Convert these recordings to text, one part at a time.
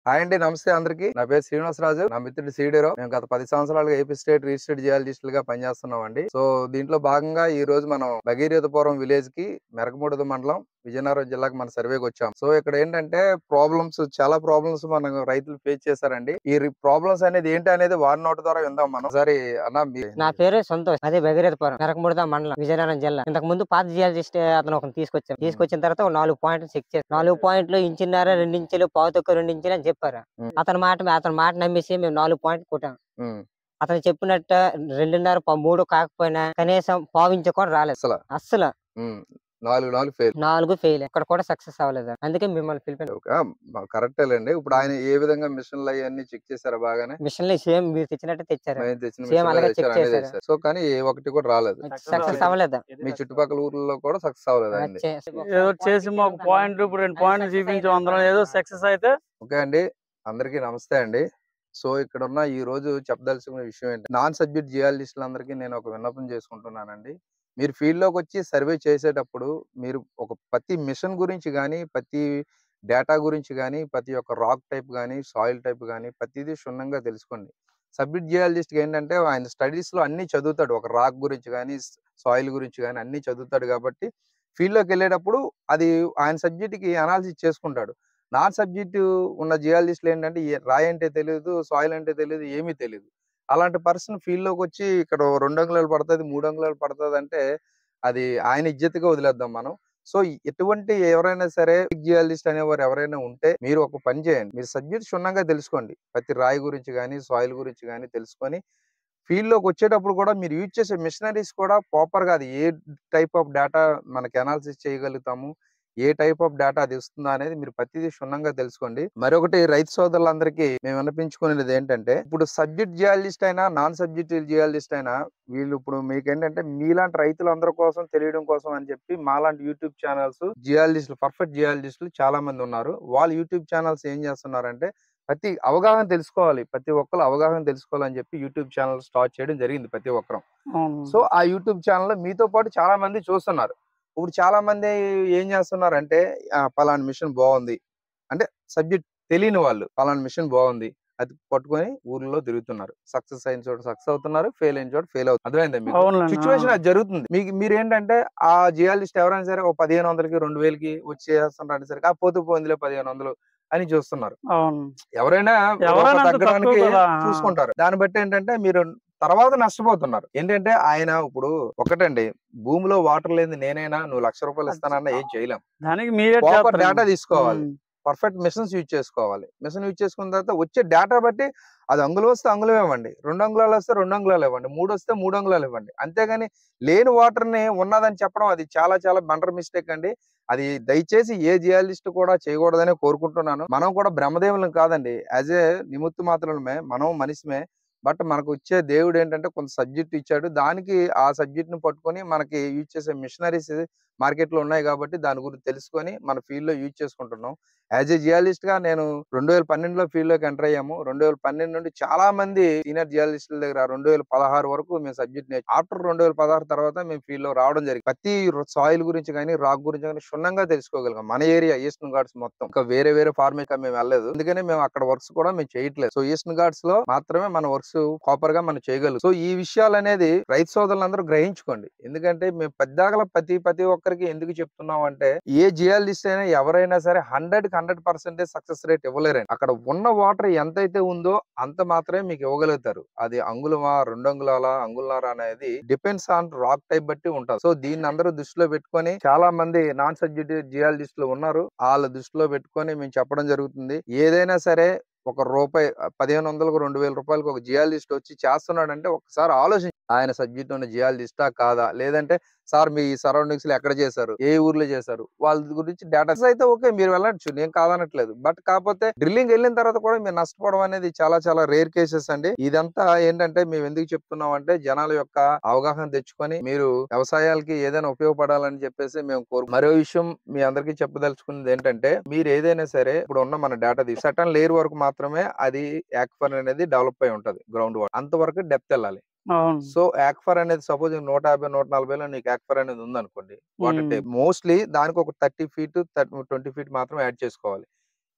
Hi అండి నమస్తే అందరికి నా పేరు శ్రీనివాసరాజు నా మిత్రుడు సీడీరో మేము గత పది సంవత్సరాలుగా ఏపీ స్టేట్ రిజిస్టర్డ్ జియాలజిస్టులు గా పనిచేస్తున్నాం అండి సో దీంట్లో భాగంగా ఈ రోజు మనం భగీరథపురం విలేజ్ కి మెరకమూడదు మండలం విజయనగరం జిల్లాకి మన సర్వేకి వచ్చాం సో ఇక్కడ ఏంటంటే ప్రాబ్లమ్స్ చాలా ప్రాబ్లమ్స్ మన రైతులు ఫేస్ చేశారండి ఈ ప్రాబ్లమ్స్ అనేది ఏంటి అనేది వారి నోటి ద్వారా విందాం మనం ఒకసారి అన్న మీ నా పేరు సంతోష్ అదే భగీరథపురం మెరకముడద మండలం విజయనగరం జిల్లా ఇంతకు ముందు పాత జియాలజిస్ట్ అతను ఒకరిని తీసుకొచ్చాం తీసుకొచ్చిన తర్వాత ఒక నాలుగు పాయింట్లు చెక్ చేసి నాలుగు పాయింట్లు ఇంచున్నర రెండు ఇంచులు పావు తక్కువ రెండు ఇంచులు అని చెప్పారు ఉమ్. అతని మాట అతని మాట నమ్మేసి మేము నాలుగు పాయింట్లు కొట్టాం ఉమ్, అతను చెప్పినట్టు రెండున్నర పా- మూడు కాకపోయినా కనీసం పావించు కూడా రాలేదు అసలు అస్సలు ఉమ్, నాలుగు నాలుగు ఫెయిల్ నాలుగు ఫెయిల్ ఇక్కడ కూడా సక్సెస్ అవ్వలేదు అందుకే మిమ్మల్ని పిలిపాను కరెక్టేలేండి ఇప్పుడు ఆయన ఏ విధంగా మిషన్లు అవన్నీ చెక్ చేశారా బాగానే మిషన్లు సేమ్ మీరు తెచ్చినట్టు తెచ్చారు మేము తెచ్చిన Same machine అలాగే లో check తెచ్చారు, అన్నీ చేశారు. తెచ్చారు. సో కానీ ఏ ఒక్కటి కూడా రాలేదు సక్సెస్ అవ్వలేదు మీ చుట్టుపక్కల ఊర్లలో కూడా సక్సెస్ అవ్వలేదు అండి ఏదో చేసి మాకు పాయింట్ ఇప్పుడు రెండు పాయింట్లు చూపించాం అందులో ఏదో సక్సెస్ అయితే ఓకే అండి అందరికీ నమస్తే అండి సో ఇక్కడ ఉన్న ఈ రోజు చెప్పదలుచుకున్న విషయం ఏంటి నాన్ సబ్జెక్ట్ జియాలజిస్టులు అందరికీ నేను ఒక విన్నపం చేసుకుంటున్నానండి మీరు ఫీల్డ్ లోకి వచ్చి సర్వే చేసేటప్పుడు మీరు ఒక ప్రతి మిషన్ గురించి కానీ ప్రతి డేటా గురించి కానీ ప్రతి ఒక్క రాక్ టైప్ కానీ సాయిల్ టైప్ కానీ ప్రతిదీ క్షుణ్ణంగా తెలుసుకోండి సబ్జెక్ట్ జియాలజిస్ట్ ఏంటంటే ఆయన స్టడీస్ లో అన్ని చదువుతాడు ఒక రాక్ గురించి కానీ సాయిల్ గురించి కానీ అన్ని చదువుతాడు కాబట్టి ఫీల్డ్ లోకి వెళ్ళేటప్పుడు అది ఆయన సబ్జెక్ట్ కి అనాలిసిస్ చేసుకుంటాడు నాన్ సబ్జెక్ట్ ఉన్న జియాలజిస్టులు ఏంటంటే ఏ- రాయి అంటే తెలియదు సాయిల్ అంటే తెలియదు ఏమీ తెలియదు అలాంటి పర్సన్ ఫీల్డ్ లోకి వచ్చి ఇక్కడ ఓ రెండు అంగుళాలు పడుతుంది మూడు అంగుళాలు పడుతుంది అంటే అది ఆయన ఇజ్జతగా వదిలేద్దాం మనం సో ఎటువంటి ఎవరైనా సరే జియాలజిస్ట్ అనేవారు ఎవరైనా ఉంటే మీరు ఒక పని చేయండి మీరు సబ్జెక్ట్ క్షుణ్ణంగా తెలుసుకోండి ప్రతి రాయి గురించి కానీ సాయిల్ గురించి కానీ తెలుసుకొని ఫీల్డ్ లోకి వచ్చేటప్పుడు కూడా మీరు యూజ్ చేసే మిషనరీస్ కూడా ప్రాపర్ గా అది ఏ టైప్ ఆఫ్ డేటా మనకి అనాలిసిస్ చేయగలుగుతాము ఏ టైప్ ఆఫ్ డేటా అది ఇస్తుందా అనేది మీరు ప్రతిదీ క్షుణ్ణంగా తెలుసుకోండి మరొకటి రైతు సోదరులందరికీ మేము వినిపించుకునేది ఏంటంటే ఇప్పుడు సబ్జెక్ట్ జియాలజిస్ట్ అయినా నాన్ సబ్జెక్ట్ జియాలజిస్ట్ అయినా వీళ్ళు ఇప్పుడు మీకు ఏంటంటే మీలాంటి రైతులందరి కోసం తెలియడం కోసం అని చెప్పి మాలాంటి యూట్యూబ్ ఛానల్స్ జియాలజిస్టులు పర్ఫెక్ట్ జియాలజిస్టులు చాలా మంది ఉన్నారు వాళ్ళు యూట్యూబ్ ఛానల్స్ ఏం చేస్తున్నారంటే ప్రతి అవగాహన తెలుసుకోవాలి ప్రతి ఒక్కరు అవగాహన తెలుసుకోవాలని చెప్పి యూట్యూబ్ ఛానల్ స్టార్ట్ చేయడం జరిగింది ప్రతి ఒక్కరు అవును. సో ఆ యూట్యూబ్ ఛానల్ మీతో పాటు చాలా మంది చూస్తున్నారు ఇప్పుడు చాలా మంది ఏం చేస్తున్నారంటే ఆ, పలానా మిషన్ బాగుంది అంటే సబ్జెక్ట్ తెలియని వాళ్ళు పలానా మిషన్ బాగుంది అది పట్టుకొని ఊర్లో తిరుగుతున్నారు సక్సెస్ అయిన చోట సక్సెస్ అవుతున్నారు ఫెయిల్ అయిన చోట ఫెయిల్ అవుతుంది అర్థమైందా మీకు అవునులేండి, సిచ్యువేషన్ ఆ. అది జరుగుతుంది మీకు మీరు ఏంటంటే ఆ జియాలజిస్ట్ ఎవరైనా సరే ఒక పదిహేను వందలకి రెండు వేలకి వచ్చి చేస్తున్నారు సరే ఆ పోతూ పోయిందిలే పదిహేను వందలు అని చూస్తున్నారు అవును ఎవరైనా ఎవరైనా రూపాయి అంత తగ్గడానికి తక్కువ కదా. చూసుకుంటారు దాన్ని బట్టి ఏంటంటే మీరు తర్వాత నష్టపోతున్నారు ఏంటంటే ఆయన ఇప్పుడు ఒకటండి భూమిలో వాటర్ లేని నేనైనా నువ్వు లక్ష రూపాయలు ఇస్తానన్నా ఏం చేయలేం దానికి మీరే ప్రాపర్ చేస్తారు. డేటా తీసుకోవాలి ఉమ్. పర్ఫెక్ట్ మిషన్స్ యూజ్ చేసుకోవాలి మిషన్ యూజ్ చేసుకున్న తర్వాత వచ్చే డేటా బట్టి అది అంగుళం వస్తే అంగుళం ఇవ్వండి రెండు అంగుళాలు వస్తే రెండు అంగుళాలు ఇవ్వండి మూడు వస్తే మూడు అంగుళాలు ఇవ్వండి అంతేగాని లేని వాటర్ ని ఉన్నదని చెప్పడం అది చాలా చాలా బండర్ మిస్టేక్ అండి అది దయచేసి ఏ జియాలజిస్ట్ కూడా చేయకూడదని కోరుకుంటున్నాను మనం కూడా బ్రహ్మదేవులం కాదండి యాజ్ ఏ నిమిత్త మాత్రమే మనం మనిషిమే బట్ మనకు వచ్చే దేవుడు ఏంటంటే కొంత సబ్జెక్ట్ ఇచ్చాడు దానికి ఆ సబ్జెక్ట్ ని పట్టుకొని మనకి యూజ్ చేసే మిషనరీస్ మార్కెట్ లో ఉన్నాయి కాబట్టి దాని గురించి తెలుసుకొని మన ఫీల్డ్ లో యూజ్ చేసుకుంటున్నాం యాజ్ ఏ జియాలజిస్ట్ గా నేను రెండు వేల పన్నెండులో ఫీల్డ్ లోకి ఎంటర్ అయ్యాము రెండు వేల పన్నెండు నుండి చాలా మంది సీనియర్ జియాలజిస్టుల దగ్గర రెండు వేల పదహారు వరకు మేము సబ్జెక్ట్ నేర్చు ఆఫ్టర్ రెండు వేల పదహారు తర్వాత మేము ఫీల్డ్ లో రావడం జరిగింది ప్రతి సాయిల్ గురించి కానీ రాక్ గురించి కానీ క్షుణ్ణంగా తెలుసుకోగలిగాం మన ఏరియా ఈస్టర్న్ ఘాట్స్ మొత్తం ఇంకా వేరే వేరే ఫార్మేట్ మేము వెళ్ళలేదు అందుకని మేము అక్కడ వర్క్స్ కూడా మేము చేయట్లేదు సో ఈస్టర్న్ ఘాట్స్ లో మాత్రమే మన వర్క్స్ ప్రాపర్ గా మనం చేయగలం సో ఈ విషయాలు అనేది రైతు సోదరులందరూ గ్రహించుకోండి ఎందుకంటే మేము పెద్దాగల ప్రతి ప్రతి ఒక్కరికి ఎందుకు చెప్తున్నాం అంటే ఏ జియాలజిస్ట్ అయినా ఎవరైనా సరే హండ్రెడ్ కి హండ్రెడ్ పర్సెంటేజ్ సక్సెస్ రేట్ ఇవ్వలేరండి అక్కడ ఉన్న వాటర్ ఎంతైతే ఉందో అంత మాత్రమే మీకు ఇవ్వగలుగుతారు అది అంగుళమా రెండు అంగుళాల అంగుళారా అనేది డిపెండ్స్ ఆన్ రాక్ టైప్ బట్టి ఉంటుంది సో దీన్ని అందరూ దృష్టిలో పెట్టుకొని చాలా మంది నాన్ సబ్జెక్ట్ జియాలజిస్టులు ఉన్నారు వాళ్ళ దృష్టిలో పెట్టుకొని మేము చెప్పడం జరుగుతుంది ఏదైనా సరే ఒక రూపాయి పదిహేను వందలకు రెండు వేల రూపాయలకు ఒక జియాలజిస్ట్ వచ్చి చేస్తున్నాడంటే ఒకసారి ఆలోచించి ఆయన సబ్జెక్ట్ ఉన్న జియాలజిస్టా కాదా లేదంటే సార్ మీ సరౌండింగ్స్ లో ఎక్కడ చేశారు ఏ ఊర్లో చేశారు వాళ్ళ గురించి డేటా అయితే ఓకే మీరు వెళ్ళచ్చు నేను కాదనట్లేదు బట్ కాకపోతే డ్రిల్లింగ్ వెళ్ళిన తర్వాత కూడా మీరు నష్టపోవడం అనేది చాలా చాలా రేర్ కేసెస్ అండి ఇదంతా ఏంటంటే మేము ఎందుకు చెప్తున్నాం అంటే జనాల యొక్క అవగాహన తెచ్చుకొని మీరు వ్యవసాయాలకి ఏదైనా ఉపయోగపడాలని చెప్పేసి మేము కోరు మరో విషయం మీ అందరికీ చెప్పదలుచుకున్నది ఏంటంటే మీరు ఏదైనా సరే ఇప్పుడు ఉన్న మన డేటా తీసి సటన్ లేయర్ వరకు మాత్రమే అది యాక్ఫర్ అనేది డెవలప్ అయి ఉంటది గ్రౌండ్ వాటర్ అంతవరకు డెప్త్ వెళ్ళాలి అవును సో యాక్ఫర్ అనేది సపోజ్ నూట యాభై నూట నలభైలో నీకు యాక్ఫర్ అనేది ఉందనుకోండి వాటర్ మ్మ్. టేప్ మోస్ట్లీ దానికి ఒక థర్టీ ఫీట్ ట్వంటీ ఫీట్ మాత్రం యాడ్ చేసుకోవాలి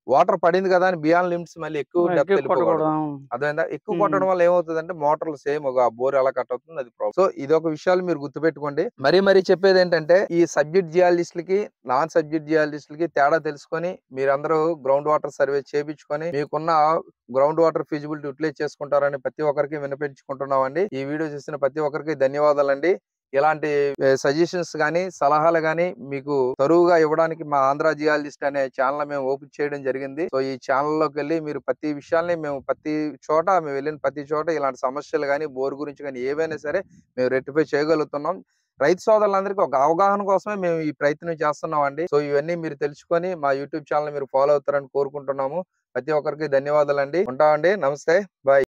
వాటర్ పడింది కదా అని బియాన్ లిమిట్స్ మళ్ళీ ఎక్కువ డెప్త్ ఎక్కువ వెళ్ళిపోకూడదు కొట్టకూడదు అర్థమైందా ఎక్కువ మ్మ్. కొట్టడం వల్ల ఏమవుతుందంటే మోటార్లు సేమ్ ఒక బోర్ ఎలా కట్ అవుతుంది అది ప్రాబ్లం సో ఇది ఒక విషయాలు మీరు గుర్తుపెట్టుకోండి మరీ మరీ చెప్పేది ఏంటంటే ఈ సబ్జెక్ట్ జియాలజిస్టులకి నాన్ సబ్జెక్ట్ జియాలజిస్టులకి తేడా తెలుసుకొని మీరందరూ గ్రౌండ్ వాటర్ సర్వే చేపించుకొని మీకున్న గ్రౌండ్ వాటర్ ఫీజిబిలిటీ యూటిలైజ్ చేసుకుంటారని ప్రతి ఒక్కరికి వినిపించుకుంటున్నామండి ఈ వీడియో చూసిన ప్రతి ఒక్కరికి ధన్యవాదాలండి ఇలాంటి సజెషన్స్ గానీ సలహాలు గానీ మీకు తరువుగా ఇవ్వడానికి మా ఆంధ్ర జియాలజిస్ట్ అనే ఛానల్ మేము ఓపెన్ చేయడం జరిగింది సో ఈ ఛానల్ లోకి వెళ్ళి మీరు ప్రతి విషయాల్ని మేము ప్రతి చోట మేము వెళ్ళిన ప్రతి చోట ఇలాంటి సమస్యలు కానీ బోర్ గురించి కానీ ఏవైనా సరే మేము రెక్టిఫై చేయగలుగుతున్నాం రైతు సోదరులందరికీ ఒక అవగాహన కోసమే మేము ఈ ప్రయత్నం చేస్తున్నాం అండి సో ఇవన్నీ మీరు తెలుసుకొని మా యూట్యూబ్ ఛానల్ మీరు ఫాలో అవుతారని కోరుకుంటున్నాము ప్రతి ఒక్కరికి ధన్యవాదాలండి ఉంటామండి నమస్తే బాయ్